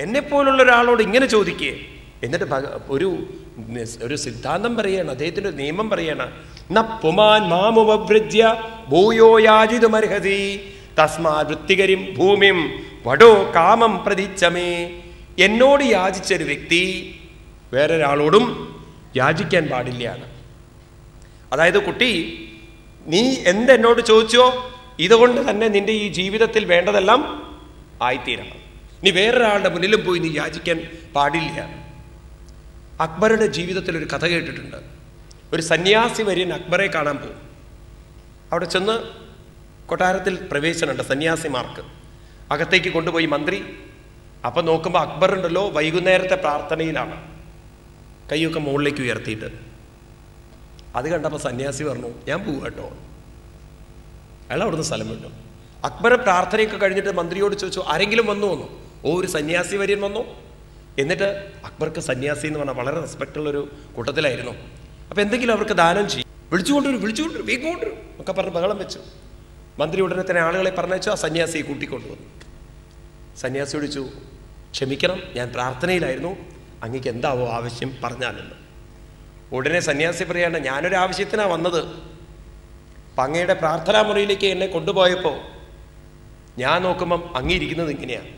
എന്നെപ്പോലുള്ള ഒരാളോട് ഇങ്ങനെ ചോദിക്കേ എന്നിട്ട് ഭഗ- ഒരു നിസ്- ഒരു സിദ്ധാന്തം പറയാണ് അദ്ദേഹത്തിന്റെ ഒരു നിയമം പറയാണ് ന പുമാൻ മാമുപവൃജ്യ ഭൂയോ യാചിതുമർഹതി തസ്മാ വൃത്തികരിം ഭൂമിം വടോ കാമം പ്രതീച്ചമേ എന്നോട് യാചിച്ചൊരു വ്യക്തി വേറൊരാളോടും യാചിക്കാൻ പാടില്ലയാണ് അതായത് കുട്ടി നീ എന്തെന്നോട് ചോദിച്ചോ ഇതുകൊണ്ട് തന്നെ നിന്റെ ഈ ജീവിതത്തിൽ വേണ്ടതെല്ലാം ആയിത്തീരണം നീ വേറൊരാളുടെ മുന്നിലും പോയി നീ യാചിക്കാൻ പാടില്ല അക്ബറുടെ ജീവിതത്തിൽ ഒരു കഥ കേട്ടിട്ടുണ്ട് ഒരു സന്യാസി വര്യൻ അക്ബറെ കാണാൻ പോകും അവിടെ ചെന്ന് കൊട്ടാരത്തിൽ പ്രവേശനമുണ്ട് സന്യാസിമാർക്ക് അകത്തേക്ക് കൊണ്ടുപോയി മന്ത്രി അപ്പം നോക്കുമ്പോൾ അക്ബർ ഉണ്ടല്ലോ വൈകുന്നേരത്തെ പ്രാർത്ഥനയിലാണ് കൈയൊക്കെ മുകളിലേക്ക് ഉയർത്തിയിട്ട് അത് കണ്ടപ്പോൾ സന്യാസി പറഞ്ഞു ഞാൻ പോവുക കേട്ടോ അയാൾ അവിടുന്ന് സ്ഥലം വിട്ടു അക്ബർ പ്രാർത്ഥനയൊക്കെ കഴിഞ്ഞിട്ട് മന്ത്രിയോട് ചോദിച്ചു ആരെങ്കിലും വന്നു വന്നു ഓ ഒരു സന്യാസി വര്യൻ വന്നു എന്നിട്ട് അക്ബർക്ക് സന്യാസി എന്ന് പറഞ്ഞാൽ വളരെ റെസ്പെക്റ്റ് ഉള്ളൊരു കൂട്ടത്തിലായിരുന്നു അപ്പം എന്തെങ്കിലും അവർക്ക് ദാനം ചെയ്യും വിളിച്ചുകൊണ്ടുവരും വിളിച്ചുകൊണ്ടുവരും വേഗം കൊണ്ടുവരും ഒക്കെ പറഞ്ഞ് ബഹളം വെച്ചു മന്ത്രി ഉടനെ തന്നെ ആളുകളെ പറഞ്ഞയച്ചു ആ സന്യാസിയെ കൂട്ടിക്കൊണ്ടുവന്നു സന്യാസി വിളിച്ചു ക്ഷമിക്കണം ഞാൻ പ്രാർത്ഥനയിലായിരുന്നു അങ്ങക്ക് എന്താവോ ആവശ്യം പറഞ്ഞാലെന്ന് ഉടനെ സന്യാസി പറയാണ് ഞാനൊരു ആവശ്യത്തിനാണ് വന്നത് അപ്പം അങ്ങയുടെ പ്രാർത്ഥനാ മുറിയിലേക്ക് എന്നെ കൊണ്ടുപോയപ്പോൾ ഞാൻ നോക്കുമ്പം അങ്ങിരിക്കുന്നത് ഇങ്ങനെയാണ്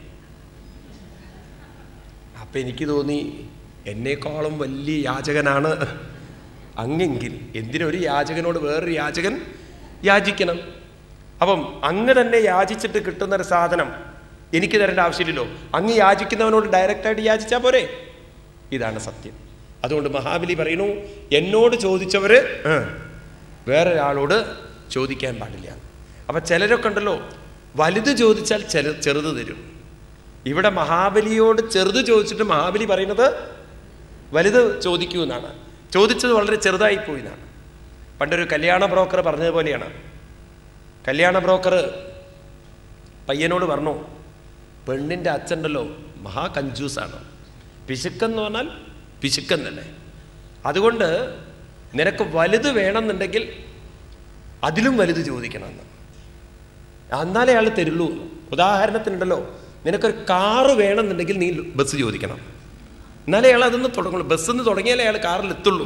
അപ്പം എനിക്ക് തോന്നി എന്നേക്കാളും വലിയ യാചകനാണ് അങ്ങെങ്കിൽ എന്തിനൊരു യാചകനോട് വേറൊരു യാചകൻ യാചിക്കണം അപ്പം അങ്ങ് തന്നെ യാചിച്ചിട്ട് കിട്ടുന്ന ഒരു സാധനം എനിക്ക് തരേണ്ട ആവശ്യമില്ലല്ലോ അങ്ങ് യാചിക്കുന്നവനോട് ഡയറക്റ്റായിട്ട് യാചിച്ചാൽ പോരെ ഇതാണ് സത്യം അതുകൊണ്ട് മഹാബലി പറയുന്നു എന്നോട് ചോദിച്ചവര് ആ, വേറൊരാളോട് ചോദിക്കാൻ പാടില്ല അപ്പൊ ചിലരൊക്കെ ഉണ്ടല്ലോ വലുത് ചോദിച്ചാൽ ചെറു ചെറുത് തരും ഇവിടെ മഹാബലിയോട് ചെറുത് ചോദിച്ചിട്ട് മഹാബലി പറയുന്നത് വലുത് ചോദിക്കൂ എന്നാണ് ചോദിച്ചത് വളരെ ചെറുതായി പോയി എന്നാണ് പണ്ടൊരു കല്യാണ ബ്രോക്കർ പറഞ്ഞതുപോലെയാണ് കല്യാണ ബ്രോക്കർ പയ്യനോട് പറഞ്ഞു പെണ്ണിൻ്റെ അച്ഛണ്ടല്ലോ മഹാ കഞ്ചൂസാണ് പിശുക്കെന്ന് പറഞ്ഞാൽ പിശുക്കൻ തന്നെ അതുകൊണ്ട് നിനക്ക് വലുത് വേണമെന്നുണ്ടെങ്കിൽ അതിലും വലുത് ചോദിക്കണമെന്ന് എന്നാലേ അയാൾ തരുള്ളൂ എന്ന്. ഉദാഹരണത്തിനുണ്ടല്ലോ നിനക്കൊരു കാറ് വേണമെന്നുണ്ടെങ്കിൽ നീ ബസ് ചോദിക്കണം എന്നാലേ അയാൾ അതൊന്ന് തുടങ്ങുള്ളൂ ബസ്സിൽ നിന്ന് തുടങ്ങിയാലേ അയാൾ കാറിൽ എത്തുള്ളൂ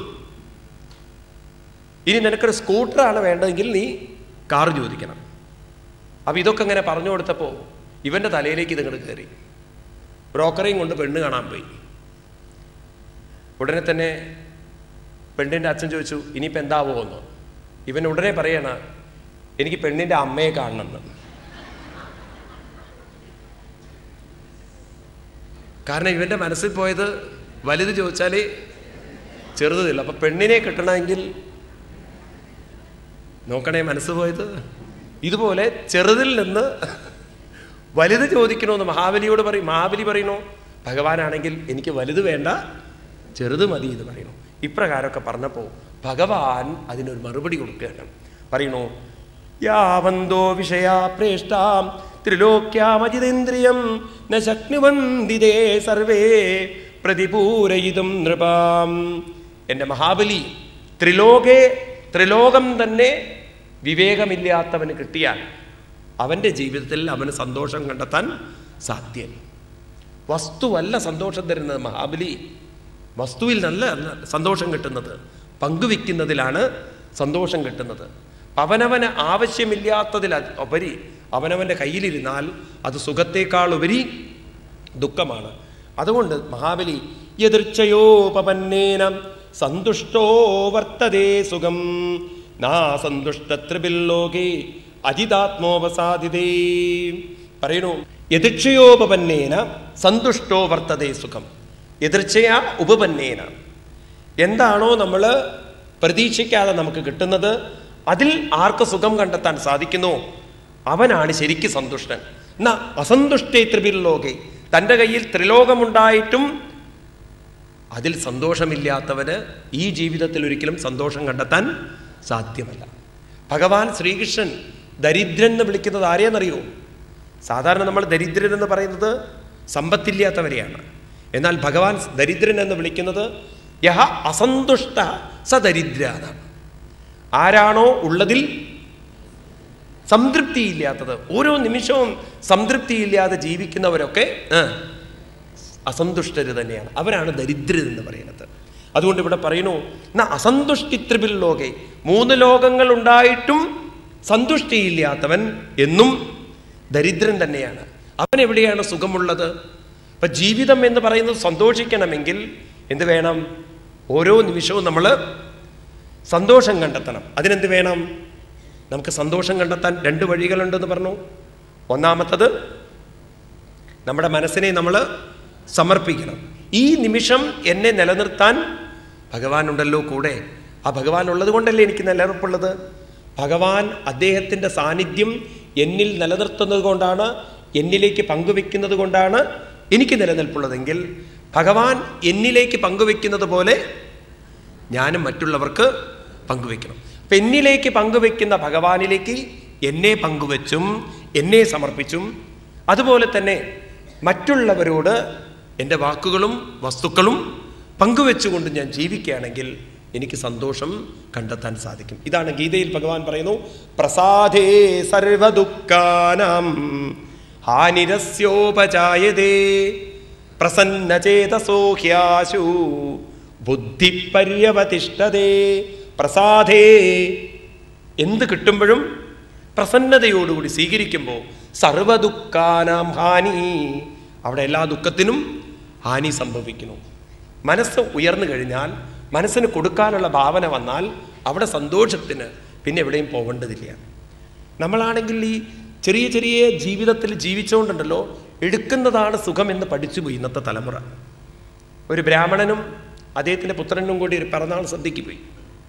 ഇനി നിനക്കൊരു സ്കൂട്ടറാണ് വേണ്ടതെങ്കിൽ നീ കാറ് ചോദിക്കണം അപ്പം ഇതൊക്കെ ഇങ്ങനെ പറഞ്ഞു കൊടുത്തപ്പോൾ ഇവൻ്റെ തലയിലേക്ക് ഇതിങ്ങോട്ട് കയറി ബ്രോക്കറേയും കൊണ്ട് പെണ്ണ് കാണാൻ പോയി ഉടനെ തന്നെ പെണ്ണിൻ്റെ അച്ഛൻ ചോദിച്ചു ഇനിയിപ്പോൾ എന്താവോ എന്ന് ഇവൻ ഉടനെ പറയണ എനിക്ക് പെണ്ണിൻ്റെ അമ്മയെ കാണണമെന്ന് കാരണം ഇവൻ്റെ മനസ്സിൽ പോയത് വലുത് ചോദിച്ചാലേ ചെറുതില്ല അപ്പൊ പെണ്ണിനെ കിട്ടണമെങ്കിൽ നോക്കണേ മനസ്സ് പോയത് ഇതുപോലെ ചെറുതിൽ നിന്ന് വലുത് ചോദിക്കണമെന്ന് മഹാബലിയോട് പറയും മഹാബലി പറയുന്നു ഭഗവാനാണെങ്കിൽ എനിക്ക് വലുത് വേണ്ട ചെറുത് മതി എന്ന് പറയുന്നു ഇപ്രകാരമൊക്കെ പറഞ്ഞപ്പോൾ ഭഗവാൻ അതിനൊരു മറുപടി കൊടുക്കുകയാണ് പറയുന്നു യാവന്തോ വിഷയാ പ്രേഷ്ടാം ത്രിലോക്യാമജിതേന്ദ്രിയം ന ശക്നുവന്തിതേ സർവേ പ്രതിപൂരയിതും നൃപാം എൻ്റെ മഹാബലി ത്രിലോകെ ത്രിലോകം തന്നെ വിവേകമില്ലാത്തവന് കിട്ടിയാൽ അവൻ്റെ ജീവിതത്തിൽ അവന് സന്തോഷം കണ്ടെത്താൻ സാധ്യൻ വസ്തുവല്ല സന്തോഷം തരുന്നത് മഹാബലി വസ്തുവിൽ നല്ല സന്തോഷം കിട്ടുന്നത് പങ്കുവെക്കുന്നതിലാണ് സന്തോഷം കിട്ടുന്നത് അവനവന് ആവശ്യമില്ലാത്തതിൽ ഉപരി അവനവൻ്റെ കയ്യിലിരുന്നാൽ അത് സുഖത്തേക്കാൾ ഉപരി ദുഃഖമാണ് അതുകൊണ്ട് മഹാബലി യദൃച്ഛയോപപന്നേന സന്തുഷ്ടോ വർത്തതേ സുഖം നാ സന്തുഷ്ടത്രിപില്ലോകേ അജിതാത്മോപസാദിതേ പറയണു യദൃച്ഛയോപപന്നേന സന്തുഷ്ടോ വർത്തതേ സുഖം എതിർച്ചയാ ഉപപന്നേന എന്താണോ നമ്മൾ പ്രതീക്ഷിക്കാതെ നമുക്ക് കിട്ടുന്നത് അതിൽ ആർക്ക് സുഖം കണ്ടെത്താൻ സാധിക്കുന്നു അവനാണ് ശരിക്ക് സന്തുഷ്ടൻ എന്നാ അസന്തുഷ്ടേ ത്രിപിർലോകെ തൻ്റെ കയ്യിൽ ത്രിലോകമുണ്ടായിട്ടും അതിൽ സന്തോഷമില്ലാത്തവന് ഈ ജീവിതത്തിൽ ഒരിക്കലും സന്തോഷം കണ്ടെത്താൻ സാധ്യമല്ല ഭഗവാൻ ശ്രീകൃഷ്ണൻ ദരിദ്രൻ എന്ന് വിളിക്കുന്നത് ആരെയെന്നറിയോ സാധാരണ നമ്മൾ ദരിദ്രൻ എന്ന് പറയുന്നത് സമ്പത്തില്ലാത്തവരെയാണ് എന്നാൽ ഭഗവാൻ ദരിദ്രൻ എന്ന് വിളിക്കുന്നത് യഹ അസന്തുഷ്ട സ ദരിദ്ര എന്നാണ് ആരാണോ ഉള്ളതിൽ സംതൃപ്തിയില്ലാത്തത് ഓരോ നിമിഷവും സംതൃപ്തിയില്ലാതെ ജീവിക്കുന്നവരൊക്കെ ആ, അസന്തുഷ്ടര് തന്നെയാണ് അവരാണ് ദരിദ്രരെന്ന് പറയുന്നത് അതുകൊണ്ട് ഇവിടെ പറയുന്നു എന്നാ അസന്തുഷ്ടിത്രിപിൽ ലോകെ മൂന്ന് ലോകങ്ങൾ ഉണ്ടായിട്ടും സന്തുഷ്ടിയില്ലാത്തവൻ എന്നും ദരിദ്രൻ തന്നെയാണ് അവൻ എവിടെയാണ് സുഖമുള്ളത് അപ്പൊ ജീവിതം എന്ന് പറയുന്നത് സന്തോഷിക്കണമെങ്കിൽ എന്ത് വേണം ഓരോ നിമിഷവും നമ്മൾ സന്തോഷം കണ്ടെത്തണം അതിനെന്ത് വേണം നമുക്ക് സന്തോഷം കണ്ടെത്താൻ രണ്ട് വഴികളുണ്ടെന്ന് പറഞ്ഞു ഒന്നാമത്തത് നമ്മുടെ മനസ്സിനെ നമ്മൾ സമർപ്പിക്കണം ഈ നിമിഷം എന്നെ നിലനിർത്താൻ ഭഗവാൻ ഉണ്ടല്ലോ കൂടെ ആ ഭഗവാൻ ഉള്ളത് കൊണ്ടല്ലേ എനിക്ക് നിലനിർപ്പുള്ളത് ഭഗവാൻ അദ്ദേഹത്തിൻ്റെ സാന്നിധ്യം എന്നിൽ നിലനിർത്തുന്നത് കൊണ്ടാണ് എന്നിലേക്ക് പങ്കുവെക്കുന്നത് കൊണ്ടാണ് എനിക്ക് നിലനിൽപ്പുള്ളതെങ്കിൽ ഭഗവാൻ എന്നിലേക്ക് പങ്കുവെക്കുന്നത് പോലെ ഞാനും മറ്റുള്ളവർക്ക് പങ്കുവെക്കണം അപ്പൊ എന്നിലേക്ക് പങ്കുവെക്കുന്ന ഭഗവാനിലേക്ക് എന്നെ പങ്കുവെച്ചും എന്നെ സമർപ്പിച്ചും അതുപോലെ തന്നെ മറ്റുള്ളവരോട് എൻ്റെ വാക്കുകളും വസ്തുക്കളും പങ്കുവെച്ചുകൊണ്ട് ഞാൻ ജീവിക്കുകയാണെങ്കിൽ എനിക്ക് സന്തോഷം കണ്ടെത്താൻ സാധിക്കും ഇതാണ് ഗീതയിൽ ഭഗവാൻ പറയുന്നു പ്രസാദേ സർവദുഃഖാനാം ഹാനിരസ്യോപചായതേ പ്രസന്നചേതസോ ഹ്യാശു ബുദ്ധി പര്യവതിഷ്ഠതേ പ്രസാദേ എന്ത് കിട്ടുമ്പോഴും പ്രസന്നതയോടുകൂടി സ്വീകരിക്കുമ്പോൾ സർവദുഃഖാനാം ഹാനി അവിടെ എല്ലാ ദുഃഖത്തിനും ഹാനി സംഭവിക്കുന്നു മനസ്സ് ഉയർന്നു കഴിഞ്ഞാൽ മനസ്സിന് കൊടുക്കാനുള്ള ഭാവന വന്നാൽ അവിടെ സന്തോഷത്തിന് പിന്നെ എവിടെയും പോകേണ്ടതില്ല നമ്മളാണെങ്കിൽ ഈ ചെറിയ ചെറിയ ജീവിതത്തിൽ ജീവിച്ചുകൊണ്ടുണ്ടല്ലോ എടുക്കുന്നതാണ് സുഖം എന്ന് പഠിച്ചു പോയി ഇന്നത്തെ തലമുറ ഒരു ബ്രാഹ്മണനും അദ്ദേഹത്തിൻ്റെ പുത്രനും കൂടി ഒരു പിറന്നാൾ സദ്യക്ക് പോയി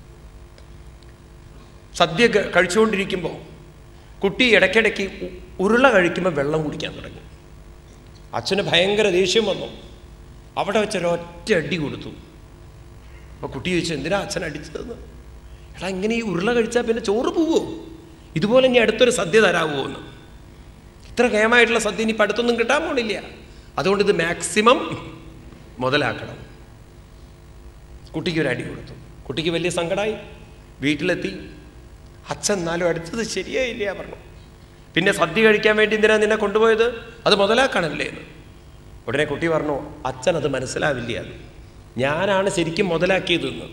സദ്യ ക- കഴിച്ചുകൊണ്ടിരിക്കുമ്പോൾ കുട്ടി ഇടയ്ക്കിടയ്ക്ക് ഉ- ഉരുള കഴിക്കുമ്പോൾ വെള്ളം കുടിക്കാൻ തുടങ്ങി അച്ഛന് ഭയങ്കര ദേഷ്യം വന്നു അവിടെ വെച്ചൊരൊറ്റ അടി കൊടുത്തു അപ്പോൾ കുട്ടി ചോദിച്ചു എന്തിനാ അച്ഛൻ അടിച്ചതെന്ന് എടാ ഇങ്ങനെ ഈ ഉരുള കഴിച്ചാൽ പിന്നെ ചോറ് പോവോ ഇതുപോലെ ഇനി അടുത്തൊരു സദ്യ തരാവോ എന്ന് ഇത്ര കേമായിട്ടുള്ള സദ്യ ഇനി അടുത്തൊന്നും കിട്ടാൻ പോണില്ല അതുകൊണ്ട് ഇത് മാക്സിമം മുതലാക്കണം കുട്ടിക്ക് ഒരു അടി കൊടുത്തു കുട്ടിക്ക് വലിയ സങ്കടമായി വീട്ടിലെത്തി അച്ഛൻ എന്നാലും അടുത്തത് ശരിയായില്ല പറഞ്ഞു പിന്നെ സദ്യ കഴിക്കാൻ വേണ്ടി എന്തിനാ നിന്നെ കൊണ്ടുപോയത് അത് മുതലാക്കണല്ലേ എന്ന് ഉടനെ കുട്ടി പറഞ്ഞു അച്ഛൻ അത് മനസ്സിലാവില്ല എന്ന്. ഞാനാണ് ശരിക്കും മുതലാക്കിയതെന്ന്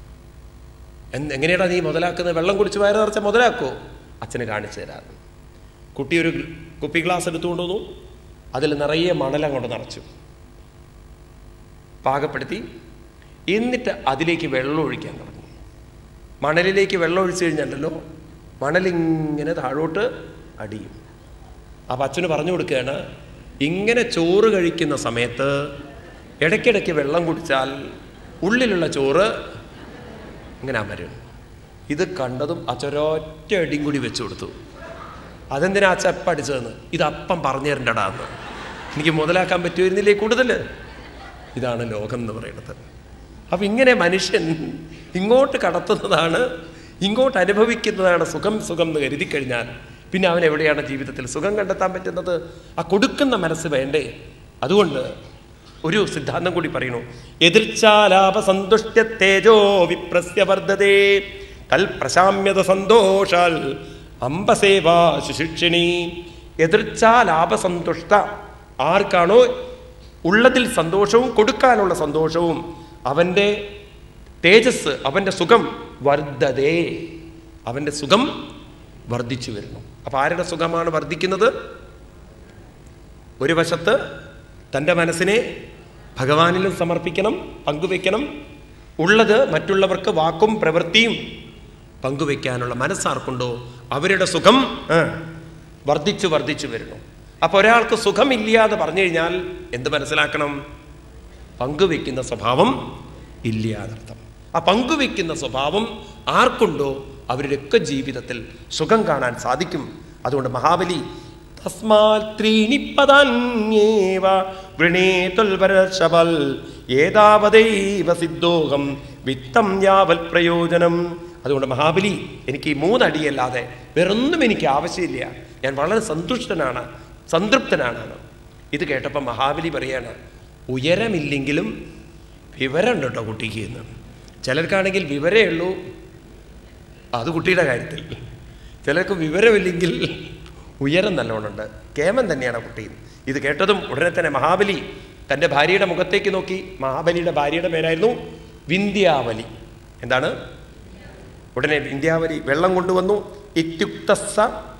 എന്ത് എങ്ങനെയാടാ നീ മുതലാക്കുന്നത് വെള്ളം കുടിച്ച് വയറ് നിറച്ച മുതലാക്കോ അച്ഛന് കാണിച്ചു തരാമെന്ന് കുട്ടി ഒരു കുപ്പി ഗ്ലാസ് എടുത്തുകൊണ്ട് വന്നു അതിൽ നിറയെ മണലങ്ങോട്ട് നിറച്ചു പാകപ്പെടുത്തി എന്നിട്ട് അതിലേക്ക് വെള്ളം ഒഴിക്കാൻ തുടങ്ങി മണലിലേക്ക് വെള്ളം ഒഴിച്ചു കഴിഞ്ഞാലല്ലോ മണലിങ്ങനെ താഴോട്ട് അടിയും അപ്പം അച്ഛന് പറഞ്ഞു കൊടുക്കുകയാണ് ഇങ്ങനെ ചോറ് കഴിക്കുന്ന സമയത്ത് ഇടയ്ക്കിടയ്ക്ക് വെള്ളം കുടിച്ചാൽ ഉള്ളിലുള്ള ചോറ് ഇങ്ങനെ അമരും ഇത് കണ്ടതും അച്ഛനൊറ്റ അടിയും കൂടി വെച്ചു കൊടുത്തു അതെന്തിനാ അച്ഛ അപ്പം അടിച്ചതെന്ന് ഇത് അപ്പം പറഞ്ഞു തരണ്ടടാ എന്ന് എനിക്ക് മുതലാക്കാൻ പറ്റുമായിരുന്നില്ലേ കൂടുതൽ ഇതാണ് ലോകം എന്ന് പറയുന്നത് അപ്പം ഇങ്ങനെ മനുഷ്യൻ ഇങ്ങോട്ട് കടത്തുന്നതാണ് ഇങ്ങോട്ട് അനുഭവിക്കുന്നതാണ് സുഖം സുഖം എന്ന് കരുതി കഴിഞ്ഞാൽ പിന്നെ അവൻ എവിടെയാണ് ജീവിതത്തിൽ സുഖം കണ്ടെത്താൻ പറ്റുന്നത് ആ കൊടുക്കുന്ന മനസ്സ് വേണ്ടേ അതുകൊണ്ട് ഒരു സിദ്ധാന്തം കൂടി പറയുന്നു എതിർച്ചാലാപ സന്തുഷ്ട്യ തേജോ വിപ്രസ്യ വർദ്ധതേ തൽ പ്രശാമ്യത സന്തോഷാൽ അംബസേവാ ശുശിക്ഷിണി എതിർച്ചാലാപസന്തുഷ്ട ആർക്കാണോ ഉള്ളതിൽ സന്തോഷവും കൊടുക്കാനുള്ള സന്തോഷവും അവൻ്റെ തേജസ് അവൻ്റെ സുഖം വർദ്ധതേ അവൻ്റെ സുഖം വർദ്ധിച്ചു വരുന്നു അപ്പം ആരുടെ സുഖമാണ് വർദ്ധിക്കുന്നത് ഒരു വശത്ത് തൻ്റെ മനസ്സിനെ ഭഗവാനിലും സമർപ്പിക്കണം പങ്കുവെക്കണം ഉള്ളത് മറ്റുള്ളവർക്ക് വാക്കും പ്രവൃത്തിയും പങ്കുവെക്കാനുള്ള മനസ്സാർക്കുണ്ടോ അവരുടെ സുഖം ആ, വർദ്ധിച്ചു വർദ്ധിച്ചു വരുന്നു അപ്പോൾ ഒരാൾക്ക് സുഖമില്ല എന്ന് പറഞ്ഞു കഴിഞ്ഞാൽ എന്ത് മനസ്സിലാക്കണം പങ്കുവെക്കുന്ന സ്വഭാവം ഇല്ല എന്നർത്ഥം ആ പങ്കുവെക്കുന്ന സ്വഭാവം ആർക്കുണ്ടോ അവരുടെയൊക്കെ ജീവിതത്തിൽ സുഖം കാണാൻ സാധിക്കും അതുകൊണ്ട് മഹാബലി തസ്മാൽ ത്രീണി പദാന്യേവ വൃണേതൊൽപരശബൽ ഏതാവതൈവ സിദ്ധോഹം വിത്തം യാവൽ പ്രയോജനം അതുകൊണ്ട് മഹാബലി എനിക്ക് ഈ മൂന്നടിയല്ലാതെ വേറൊന്നും എനിക്ക് ആവശ്യമില്ല ഞാൻ വളരെ സന്തുഷ്ടനാണ് സംതൃപ്തനാണ് ഇത് കേട്ടപ്പോൾ മഹാബലി പറയാണ് ഉയരമില്ലെങ്കിലും വിവരമുണ്ട് കേട്ടോ കുട്ടിക്ക് എന്ന് ചിലർക്കാണെങ്കിൽ വിവരമേ ഉള്ളൂ അത് കുട്ടിയുടെ കാര്യത്തിൽ ചിലർക്ക് വിവരമില്ലെങ്കിൽ ഉയരം നല്ലോണമുണ്ട് കേമൻ തന്നെയാണ് കുട്ടി ഇത് കേട്ടതും ഉടനെ തന്നെ മഹാബലി തൻ്റെ ഭാര്യയുടെ മുഖത്തേക്ക് നോക്കി മഹാബലിയുടെ ഭാര്യയുടെ പേരായിരുന്നു വിന്ധ്യാവലി എന്താണ് ഉടനെ വിന്ധ്യാവലി വെള്ളം കൊണ്ടുവന്നു ഇത്യുക്തസ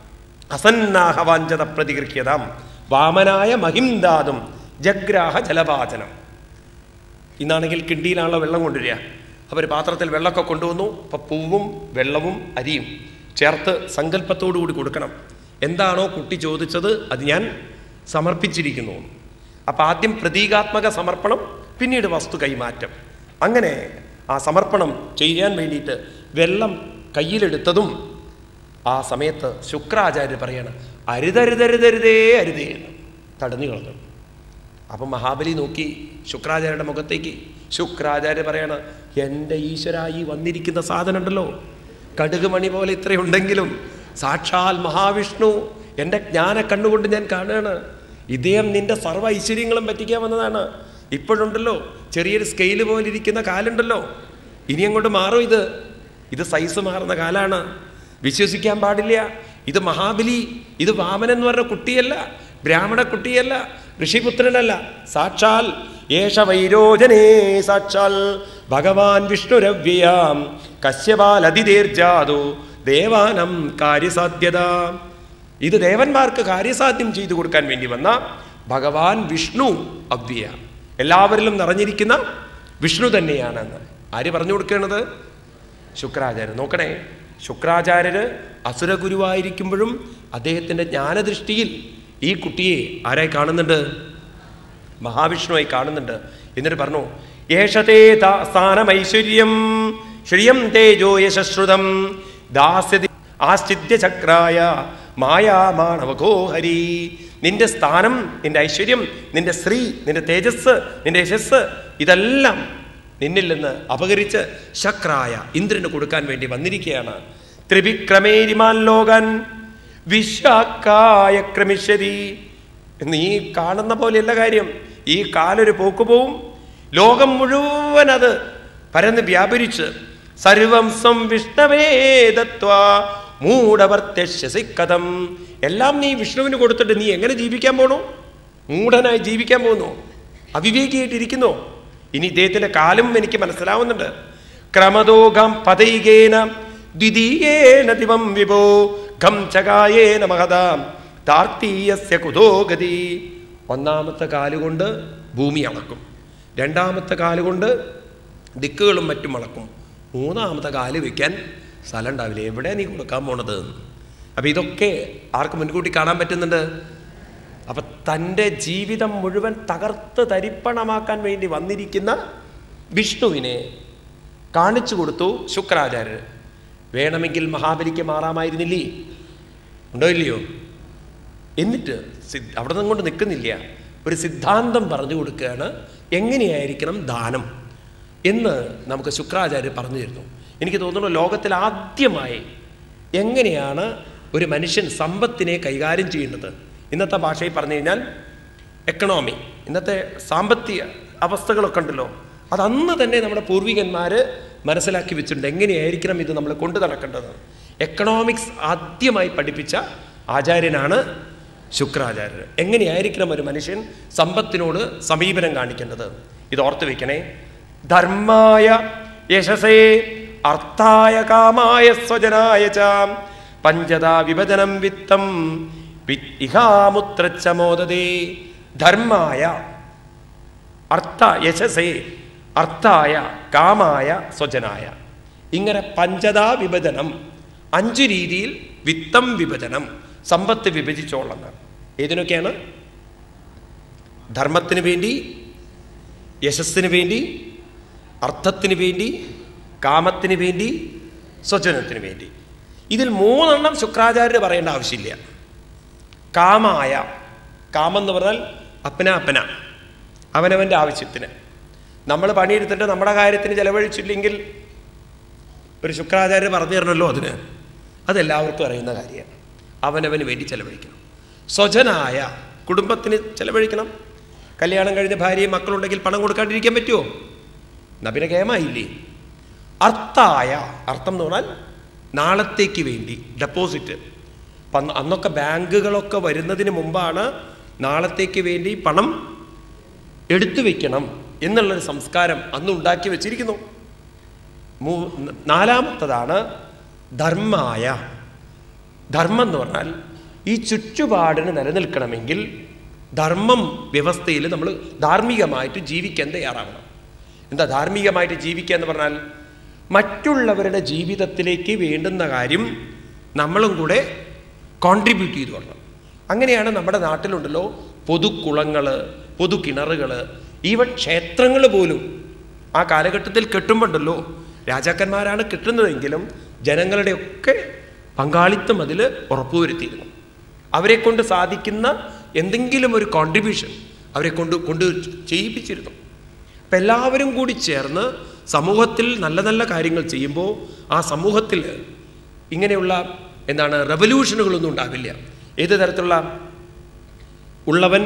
അസന്നാഹവാഞ്ചത പ്രതിഗൃഹ്യതാം വാമനായ മഹിംദാതും ജഗ്രാഹ ജലപാചനം ഇന്നാണെങ്കിൽ കിണ്ടിയിലാണല്ലോ വെള്ളം കൊണ്ടുവരിക അവർ പാത്രത്തിൽ വെള്ളമൊക്കെ കൊണ്ടുവന്നു അപ്പം പൂവും വെള്ളവും അരിയും ചേർത്ത് സങ്കല്പത്തോടു കൂടി കൊടുക്കണം എന്താണോ കുട്ടി ചോദിച്ചത് അത് ഞാൻ സമർപ്പിച്ചിരിക്കുന്നു അപ്പം ആദ്യം പ്രതീകാത്മക സമർപ്പണം പിന്നീട് വസ്തു കൈമാറ്റം അങ്ങനെ ആ സമർപ്പണം ചെയ്യാൻ വേണ്ടിയിട്ട് വെള്ളം കയ്യിലെടുത്തതും ആ സമയത്ത് ശുക്രാചാര്യർ പറയാണ് അരുതരുതരുതരുതേ അരുതേ എന്ന് തടഞ്ഞു കളഞ്ഞു അപ്പം മഹാബലി നോക്കി ശുക്രാചാര്യയുടെ മുഖത്തേക്ക് ശുക്രാചാര്യ പറയാണ് എൻ്റെ ഈശ്വര ഈ വന്നിരിക്കുന്ന സാധനം ഉണ്ടല്ലോ കടുക് മണി പോലെ ഇത്രയുണ്ടെങ്കിലും സാക്ഷാൽ മഹാവിഷ്ണു എൻ്റെ ജ്ഞാന കണ്ണുകൊണ്ട് ഞാൻ കാണുകയാണ് ഇദ്ദേഹം നിന്റെ സർവ്വ ഐശ്വര്യങ്ങളും പറ്റിക്കാൻ വന്നതാണ് ഇപ്പോഴുണ്ടല്ലോ ചെറിയൊരു സ്കെയിൽ പോലെ ഇരിക്കുന്ന കാലുണ്ടല്ലോ ഇനി അങ്ങോട്ട് മാറും ഇത് ഇത് സൈസ് മാറുന്ന കാലാണ് വിശ്വസിക്കാൻ പാടില്ല ഇത് മഹാബലി ഇത് വാമൻ എന്ന് പറഞ്ഞ കുട്ടിയല്ല ബ്രാഹ്മണ കുട്ടിയല്ല ഋഷിപുത്രനല്ല സാക്ഷാൽ യേശ വൈരോജനേ സാക്ഷാൽ ഭഗവാൻ വിഷ്ണുരവ്യയാം കശ്യപാൽ അതിതീർജാതു ദേവാനം കാര്യസാധ്യത ഇത് ദേവന്മാർക്ക് കാര്യസാധ്യം ചെയ്തു കൊടുക്കാൻ വേണ്ടി വന്ന ഭഗവാൻ വിഷ്ണു അവ്യയ എല്ലാവരിലും നിറഞ്ഞിരിക്കുന്ന വിഷ്ണു തന്നെയാണെന്ന് ആര് പറഞ്ഞു കൊടുക്കേണ്ടത് ശുക്രാചാര്യർ നോക്കണേ ശുക്രാചാര്യര് അസുരഗുരുവായിരിക്കുമ്പോഴും അദ്ദേഹത്തിൻ്റെ ജ്ഞാനദൃഷ്ടിയിൽ ഈ കുട്ടിയെ ആരായി കാണുന്നുണ്ട് മഹാവിഷ്ണുവായി കാണുന്നുണ്ട് എന്നിട്ട് പറഞ്ഞു യേശതേ താ- സ്ഥാനമൈശ്വര്യം ശ്രിയം തേജോ യശശ്രുതം ദാസ്യതി ആശ്ചിത്യ ചക്രായ മായാമാണവകോ ഹരി നിന്റെ സ്ഥാനം നിന്റെ ഐശ്വര്യം നിന്റെ ശ്രീ നിന്റെ തേജസ് നിന്റെ യശസ് ഇതെല്ലാം നിന്നിൽ നിന്ന് അപകരിച്ച് ശക്രായ ഇന്ദ്രന് കൊടുക്കാൻ വേണ്ടി വന്നിരിക്കുകയാണ് ത്രിവിക്രമേരിമാൻ ലോകൻ വിശാക്കായ ക്രമിഷ്യതി നീ കാണുന്ന പോലെയല്ല കാര്യം ഈ കാലൊരു പോക്ക് പോവും ലോകം മുഴുവൻ അത് പരന്ന് വ്യാപരിച്ച് സർവം സംവിഷ്ണവേദത്വ മൂഢവർത്യശ്യസി കഥം എല്ലാം നീ വിഷ്ണുവിന് കൊടുത്തിട്ട് നീ എങ്ങനെ ജീവിക്കാൻ പോണു മൂഢനായി ജീവിക്കാൻ പോകുന്നു അവിവേകിയായിട്ടിരിക്കുന്നു ഇനി ഇദ്ദേഹത്തിന്റെ കാലും എനിക്ക് മനസ്സിലാവുന്നുണ്ട് ക്രമദോഗം പതൈകേന ദ്വിതീയേന ദിവം വിഭോ ഖം ചകായേന മഹതാം താർത്തീയസ്യ കുതോ ഗതി ഒന്നാമത്തെ കാലുകൊണ്ട് ഭൂമി അളക്കും രണ്ടാമത്തെ കാലുകൊണ്ട് ദിക്കുകളും മറ്റും അളക്കും മൂന്നാമത്തെ കാല് വെക്കാൻ സ്ഥലം ഉണ്ടാവില്ല എവിടെ നീ കൊടുക്കാൻ പോണത് അപ്പം ഇതൊക്കെ ആർക്ക് മുൻകൂട്ടി കാണാൻ പറ്റുന്നുണ്ട് അപ്പൊ തൻ്റെ ജീവിതം മുഴുവൻ തകർത്ത് തരിപ്പണമാക്കാൻ വേണ്ടി വന്നിരിക്കുന്ന വിഷ്ണുവിനെ കാണിച്ചു കൊടുത്തു ശുക്രാചാര്യർ വേണമെങ്കിൽ മഹാബലിക്ക് മാറാമായിരുന്നില്ലേ ഉണ്ടോ ഇല്ലയോ എന്നിട്ട് സി- അവിടെ നിന്നും കൊണ്ട് നിൽക്കുന്നില്ല ഒരു സിദ്ധാന്തം പറഞ്ഞു കൊടുക്കുകയാണ് എങ്ങനെയായിരിക്കണം ദാനം എന്ന് നമുക്ക് ശുക്രാചാര്യർ പറഞ്ഞു തരുന്നു എനിക്ക് തോന്നുന്നു ലോകത്തിൽ ആദ്യമായി എങ്ങനെയാണ് ഒരു മനുഷ്യൻ സമ്പത്തിനെ കൈകാര്യം ചെയ്യേണ്ടത് ഇന്നത്തെ ഭാഷയിൽ പറഞ്ഞു കഴിഞ്ഞാൽ എക്കണോമി ഇന്നത്തെ സാമ്പത്തിക അവസ്ഥകളൊക്കെ ഉണ്ടല്ലോ അത് അന്ന് തന്നെ നമ്മുടെ പൂർവികന്മാർ മനസ്സിലാക്കി വെച്ചിട്ടുണ്ട് എങ്ങനെയായിരിക്കണം ഇത് നമ്മൾ കൊണ്ടു നടക്കേണ്ടത് എക്കണോമിക്സ് ആദ്യമായി പഠിപ്പിച്ച ആചാര്യനാണ് ശുക്രാചാര്യർ എങ്ങനെയായിരിക്കണം ഒരു മനുഷ്യൻ സമ്പത്തിനോട് സമീപനം കാണിക്കേണ്ടത് ഇത് ഓർത്ത് വെക്കണേ ധർമായ യശസേ അർത്ഥായ കാമായ സ്വജനായ ച പഞ്ചതാ വിഭജനം വിത്തം വി- ഇഹാമുത്രച്ച മോദതേ ധർമായ അർത്ഥ യശസേ അർത്ഥായ കാമായ സ്വജനായ ഇങ്ങനെ പഞ്ചതാ വിഭജനം അഞ്ച് രീതിയിൽ വിത്തം വിഭജനം സമ്പത്ത് വിഭജിച്ചോളണം ഏതിനൊക്കെയാണ് ധർമ്മത്തിന് വേണ്ടി യശസ്സിന് വേണ്ടി അർത്ഥത്തിന് വേണ്ടി കാമത്തിന് വേണ്ടി സ്വജനത്തിന് വേണ്ടി ഇതിൽ മൂന്നെണ്ണം ശുക്രാചാര്യർ പറയേണ്ട ആവശ്യമില്ല കാമായ കാമം എന്ന് പറഞ്ഞാൽ അപ്പന അപ്പന അവനവൻ്റെ ആവശ്യത്തിന് നമ്മൾ പണിയെടുത്തിട്ട് നമ്മുടെ കാര്യത്തിന് ചെലവഴിച്ചില്ലെങ്കിൽ ഒരു ശുക്രാചാര്യർ പറഞ്ഞു തരണമല്ലോ അതിന് അതെല്ലാവർക്കും അറിയുന്ന കാര്യമാണ് അവനവന് വേണ്ടി ചെലവഴിക്കണം സ്വജനായ കുടുംബത്തിന് ചെലവഴിക്കണം കല്യാണം കഴിഞ്ഞ ഭാര്യയും മക്കളുണ്ടെങ്കിൽ പണം കൊടുക്കാണ്ടിരിക്കാൻ പറ്റുമോ എന്നാ പിന്നെ കേമായില്ലേ അർത്ഥായ അർത്ഥം എന്ന് പറഞ്ഞാൽ നാളത്തേക്ക് വേണ്ടി ഡെപ്പോസിറ്റ് അപ്പം അന്ന് അന്നൊക്കെ ബാങ്കുകളൊക്കെ വരുന്നതിന് മുമ്പാണ് നാളത്തേക്ക് വേണ്ടി പണം എടുത്തു വെക്കണം എന്നുള്ളൊരു സംസ്കാരം അന്ന് ഉണ്ടാക്കി വെച്ചിരിക്കുന്നു മൂ- നാലാമത്തതാണ് ധർമായ ധർമ്മം എന്ന് പറഞ്ഞാൽ ഈ ചുറ്റുപാടിന് നിലനിൽക്കണമെങ്കിൽ ധർമ്മം വ്യവസ്ഥയിൽ നമ്മൾ ധാർമ്മികമായിട്ട് ജീവിക്കാൻ തയ്യാറാവണം എന്താ ധാർമ്മികമായിട്ട് ജീവിക്കുക എന്ന് പറഞ്ഞാൽ മറ്റുള്ളവരുടെ ജീവിതത്തിലേക്ക് വേണ്ടുന്ന കാര്യം നമ്മളും കൂടെ കോൺട്രിബ്യൂട്ട് ചെയ്തു കൊള്ളണം അങ്ങനെയാണ് നമ്മുടെ നാട്ടിലുണ്ടല്ലോ പൊതുക്കുളങ്ങൾ പൊതുകിണറുകൾ ഈവൻ ക്ഷേത്രങ്ങൾ പോലും ആ കാലഘട്ടത്തിൽ കെട്ടുമ്പോണ്ടല്ലോ രാജാക്കന്മാരാണ് കെട്ടുന്നതെങ്കിലും ജനങ്ങളുടെയൊക്കെ പങ്കാളിത്തം അതിൽ ഉറപ്പുവരുത്തിയിരുന്നു അവരെ കൊണ്ട് സാധിക്കുന്ന എന്തെങ്കിലും ഒരു കോൺട്രിബ്യൂഷൻ അവരെ കൊണ്ട് കൊണ്ട് ചെയ്യിപ്പിച്ചിരുന്നു അപ്പം എല്ലാവരും കൂടി ചേർന്ന് സമൂഹത്തിൽ നല്ല നല്ല കാര്യങ്ങൾ ചെയ്യുമ്പോൾ ആ സമൂഹത്തിൽ ഇങ്ങനെയുള്ള എന്താണ് റെവല്യൂഷനുകളൊന്നും ഉണ്ടാവില്ല ഏത് തരത്തിലുള്ള ഉള്ളവൻ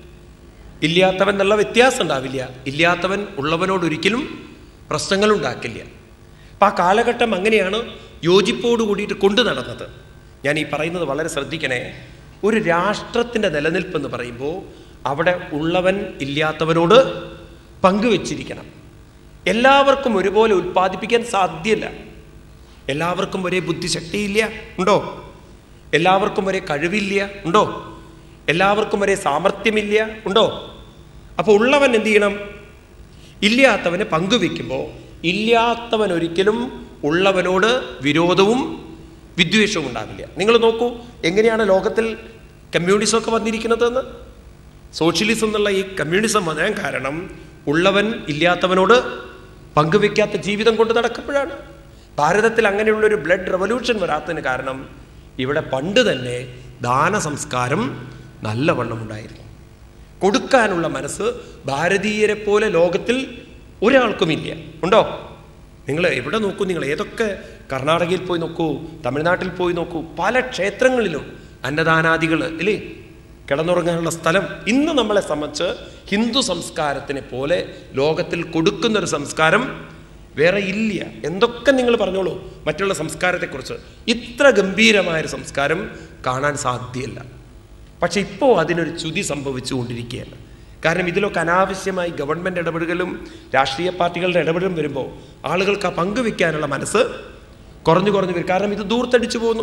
ഇല്ലാത്തവൻ എന്നുള്ള വ്യത്യാസം ഉണ്ടാവില്ല ഇല്ലാത്തവൻ ഉള്ളവനോട് ഒരിക്കലും പ്രശ്നങ്ങൾ ഉണ്ടാക്കില്ല അപ്പം ആ കാലഘട്ടം അങ്ങനെയാണ് യോജിപ്പോട് കൂടിയിട്ട് കൊണ്ടു നടന്നത് ഞാൻ ഈ പറയുന്നത് വളരെ ശ്രദ്ധിക്കണേ ഒരു രാഷ്ട്രത്തിൻ്റെ നിലനിൽപ്പ് എന്ന് പറയുമ്പോൾ അവിടെ ഉള്ളവൻ ഇല്ലാത്തവനോട് പങ്കുവെച്ചിരിക്കണം എല്ലാവർക്കും ഒരുപോലെ ഉൽപ്പാദിപ്പിക്കാൻ സാധ്യമല്ല എല്ലാവർക്കും ഒരേ ബുദ്ധിശക്തിയില്ല ഉണ്ടോ എല്ലാവർക്കും ഒരേ കഴിവില്ല ഉണ്ടോ എല്ലാവർക്കും ഒരേ സാമർഥ്യമില്ല ഉണ്ടോ അപ്പോൾ ഉള്ളവൻ എന്ത് ചെയ്യണം ഇല്ലാത്തവന് പങ്കുവെക്കുമ്പോൾ ഇല്ലാത്തവൻ ഒരിക്കലും ഉള്ളവനോട് വിരോധവും വിദ്വേഷവും ഉണ്ടാവില്ല നിങ്ങൾ നോക്കൂ എങ്ങനെയാണ് ലോകത്തിൽ കമ്മ്യൂണിസം ഒക്കെ വന്നിരിക്കുന്നതെന്ന് സോഷ്യലിസം എന്നുള്ള ഈ കമ്മ്യൂണിസം വരാൻ കാരണം ഉള്ളവൻ ഇല്ലാത്തവനോട് പങ്കുവെക്കാത്ത ജീവിതം കൊണ്ട് നടക്കുമ്പോഴാണ് ഭാരതത്തിൽ അങ്ങനെയുള്ള ഒരു ബ്ലഡ് റെവല്യൂഷൻ വരാത്തതിന് കാരണം ഇവിടെ പണ്ട് തന്നെ ദാന സംസ്കാരം നല്ലവണ്ണം ഉണ്ടായിരുന്നു കൊടുക്കാനുള്ള മനസ്സ് ഭാരതീയരെ പോലെ ലോകത്തിൽ ഒരാൾക്കുമില്ല ഉണ്ടോ നിങ്ങൾ എവിടെ നോക്കൂ നിങ്ങൾ ഏതൊക്കെ കർണാടകയിൽ പോയി നോക്കൂ തമിഴ്നാട്ടിൽ പോയി നോക്കൂ പല ക്ഷേത്രങ്ങളിലും അന്നദാനാദികൾ ഇല്ലേ കിടന്നുറങ്ങാനുള്ള സ്ഥലം ഇന്ന് നമ്മളെ സംബന്ധിച്ച് ഹിന്ദു സംസ്കാരത്തിനെ പോലെ ലോകത്തിൽ കൊടുക്കുന്നൊരു സംസ്കാരം വേറെ ഇല്ല എന്തൊക്കെ നിങ്ങൾ പറഞ്ഞോളൂ മറ്റുള്ള സംസ്കാരത്തെക്കുറിച്ച് ഇത്ര ഗംഭീരമായൊരു സംസ്കാരം കാണാൻ സാധ്യമല്ല പക്ഷെ ഇപ്പോൾ അതിനൊരു ചുതി സംഭവിച്ചുകൊണ്ടിരിക്കുകയാണ് കാരണം ഇതിലൊക്കെ അനാവശ്യമായി ഗവൺമെൻറ് ഇടപെടലും രാഷ്ട്രീയ പാർട്ടികളുടെ ഇടപെടലും വരുമ്പോൾ ആളുകൾക്ക് ആ പങ്കുവെക്കാനുള്ള മനസ്സ് കുറഞ്ഞു കുറഞ്ഞു വരും കാരണം ഇത് ദൂർത്തടിച്ചു പോകുന്നു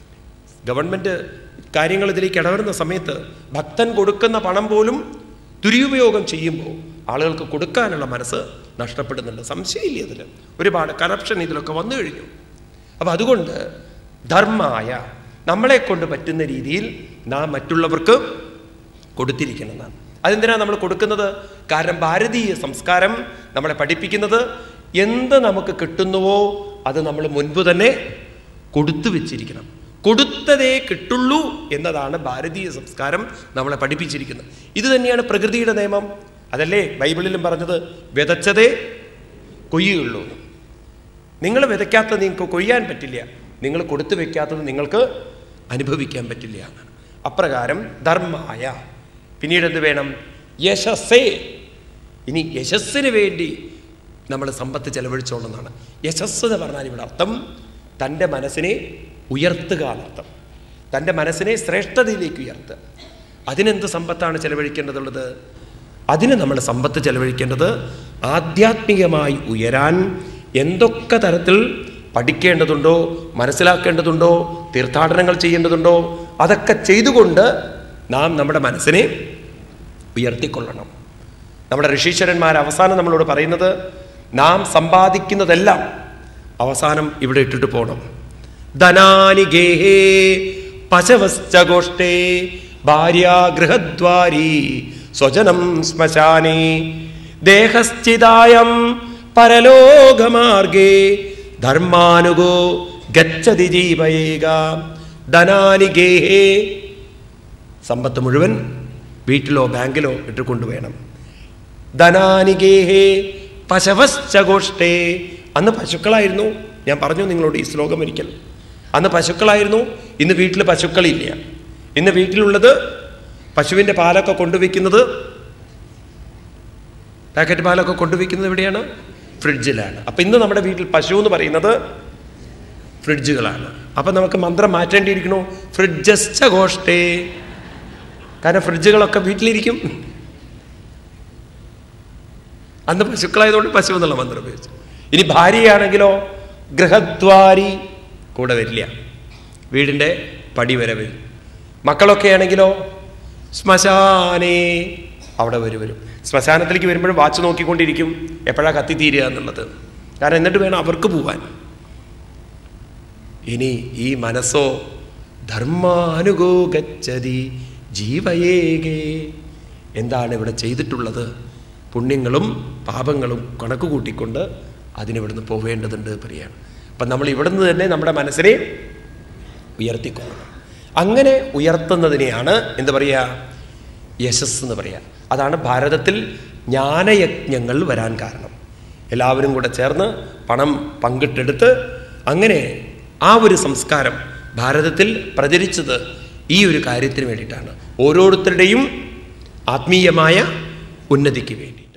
ഗവൺമെൻറ് കാര്യങ്ങൾ ഇതിലേക്ക് ഇടവരുന്ന സമയത്ത് ഭക്തൻ കൊടുക്കുന്ന പണം പോലും ദുരുപയോഗം ചെയ്യുമ്പോൾ ആളുകൾക്ക് കൊടുക്കാനുള്ള മനസ്സ് നഷ്ടപ്പെടുന്നുണ്ട് സംശയമില്ല ഇതിൽ ഒരുപാട് കറപ്ഷൻ ഇതിലൊക്കെ വന്നു കഴിഞ്ഞു അപ്പം അതുകൊണ്ട് ധർമായ നമ്മളെ കൊണ്ട് പറ്റുന്ന രീതിയിൽ നാം മറ്റുള്ളവർക്ക് കൊടുത്തിരിക്കുന്നതാണ് അതെന്തിനാണ് നമ്മൾ കൊടുക്കുന്നത് കാരണം ഭാരതീയ സംസ്കാരം നമ്മളെ പഠിപ്പിക്കുന്നത് എന്ത് നമുക്ക് കിട്ടുന്നുവോ അത് നമ്മൾ മുൻപ് തന്നെ കൊടുത്തു വെച്ചിരിക്കണം കൊടുത്തതേ കിട്ടുള്ളൂ എന്നതാണ് ഭാരതീയ സംസ്കാരം നമ്മളെ പഠിപ്പിച്ചിരിക്കുന്നത് ഇത് തന്നെയാണ് പ്രകൃതിയുടെ നിയമം അതല്ലേ ബൈബിളിലും പറഞ്ഞത് വിതച്ചതേ കൊയ്യുള്ളൂ എന്ന്. നിങ്ങൾ വിതയ്ക്കാത്തത് നിങ്ങൾക്ക് കൊയ്യാൻ പറ്റില്ല നിങ്ങൾ കൊടുത്തു വെക്കാത്തത് നിങ്ങൾക്ക് അനുഭവിക്കാൻ പറ്റില്ല എന്നാണ് അപ്രകാരം ധർമായ പിന്നീട് എന്ത് വേണം യശസ്സേ ഇനി യശസ്സിന് വേണ്ടി നമ്മൾ സമ്പത്ത് ചെലവഴിച്ചോളുന്നതാണ് യശസ് എന്ന് പറഞ്ഞാൽ ഇവിടെ അർത്ഥം തൻ്റെ മനസ്സിനെ ഉയർത്തുക എന്നർത്ഥം തൻ്റെ മനസ്സിനെ ശ്രേഷ്ഠതയിലേക്ക് ഉയർത്തുക അതിനെന്ത് സമ്പത്താണ് ചെലവഴിക്കേണ്ടതുള്ളത് അതിന് നമ്മൾ സമ്പത്ത് ചെലവഴിക്കേണ്ടത് ആധ്യാത്മികമായി ഉയരാൻ എന്തൊക്കെ തരത്തിൽ പഠിക്കേണ്ടതുണ്ടോ മനസ്സിലാക്കേണ്ടതുണ്ടോ തീർത്ഥാടനങ്ങൾ ചെയ്യേണ്ടതുണ്ടോ അതൊക്കെ ചെയ്തുകൊണ്ട് നാം നമ്മുടെ മനസ്സിനെ ഉയർത്തിക്കൊള്ളണം നമ്മുടെ ഋഷീശ്വരന്മാർ അവസാനം നമ്മളോട് പറയുന്നത് നാം സമ്പാദിക്കുന്നതെല്ലാം അവസാനം ഇവിടെ ഇട്ടിട്ട് പോകണം ധനാനി ഗേഹേ പശവശ്ച ഗോഷ്ടേ ഭാര്യാഗൃഹദ്വാരി സ്വജനം ശ്മശാനേ ദേഹസ്ഥിതായം പരലോകമാർഗേ ധർമാനുഗോ ഗച്ഛതി ജീവയേക ധനാനി ഗേഹേ സമ്പത്ത് മുഴുവൻ വീട്ടിലോ ബാങ്കിലോ ഇട്ടുകൊണ്ട് വേണം ധനാനികേഹേ പശവശ്ച ഗോഷ്ടേ അന്ന് പശുക്കളായിരുന്നു ഞാൻ പറഞ്ഞു നിങ്ങളോട് ഈ ശ്ലോകം ഒരിക്കൽ അന്ന് പശുക്കളായിരുന്നു ഇന്ന് വീട്ടിൽ പശുക്കളില്ല ഇന്ന് വീട്ടിലുള്ളത് പശുവിൻ്റെ പാലൊക്കെ കൊണ്ടുവയ്ക്കുന്നത് പാക്കറ്റ് പാലൊക്കെ കൊണ്ടുവയ്ക്കുന്നത് എവിടെയാണ് ഫ്രിഡ്ജിലാണ് അപ്പം ഇന്ന് നമ്മുടെ വീട്ടിൽ പശു എന്ന് പറയുന്നത് ഫ്രിഡ്ജുകളാണ് അപ്പം നമുക്ക് മന്ത്രം മാറ്റേണ്ടിയിരിക്കണോ ഫ്രിഡ്ജസ്ച ഗോഷ്ടേ കാരണം ഫ്രിഡ്ജുകളൊക്കെ വീട്ടിലിരിക്കും അന്ന് പശുക്കളായതുകൊണ്ട് പശു എന്നുള്ള മന്ത്രം ഉപയോഗിച്ചു ഇനി ഭാര്യയാണെങ്കിലോ ഗൃഹദ്വാരി കൂടെ വരില്ല വീടിൻ്റെ പടി വരെ വരും മക്കളൊക്കെ ആണെങ്കിലോ ശ്മശാനേ അവിടെ വരും വരും ശ്മശാനത്തിലേക്ക് വരുമ്പോഴും വാച്ച് നോക്കിക്കൊണ്ടിരിക്കും എപ്പോഴാണ് കത്തിത്തീരുക എന്നുള്ളത് കാരണം എന്നിട്ട് വേണം അവർക്ക് പോവാൻ ഇനി ഈ മനസ്സോ ധർമാനുഗോ ഗച്ഛതി ജീവയേകേ എന്താണ് ഇവിടെ ചെയ്തിട്ടുള്ളത് പുണ്യങ്ങളും പാപങ്ങളും കണക്ക് കൂട്ടിക്കൊണ്ട് അതിനിവിടുന്ന് പോവേണ്ടതുണ്ട് പറയാണ് അപ്പം നമ്മൾ ഇവിടുന്ന് തന്നെ നമ്മുടെ മനസ്സിനെ ഉയർത്തിക്കൊള്ളണം അങ്ങനെ ഉയർത്തുന്നതിനെയാണ് എന്താ പറയുക യശസ് എന്ന് പറയുക അതാണ് ഭാരതത്തിൽ ജ്ഞാനയജ്ഞങ്ങൾ വരാൻ കാരണം എല്ലാവരും കൂടെ ചേർന്ന് പണം പങ്കിട്ടെടുത്ത് അങ്ങനെ ആ ഒരു സംസ്കാരം ഭാരതത്തിൽ പ്രചരിച്ചത് ഈ ഒരു കാര്യത്തിന് വേണ്ടിയിട്ടാണ് ഓരോരുത്തരുടെയും ആത്മീയമായ ഉന്നതിക്ക് വേണ്ടി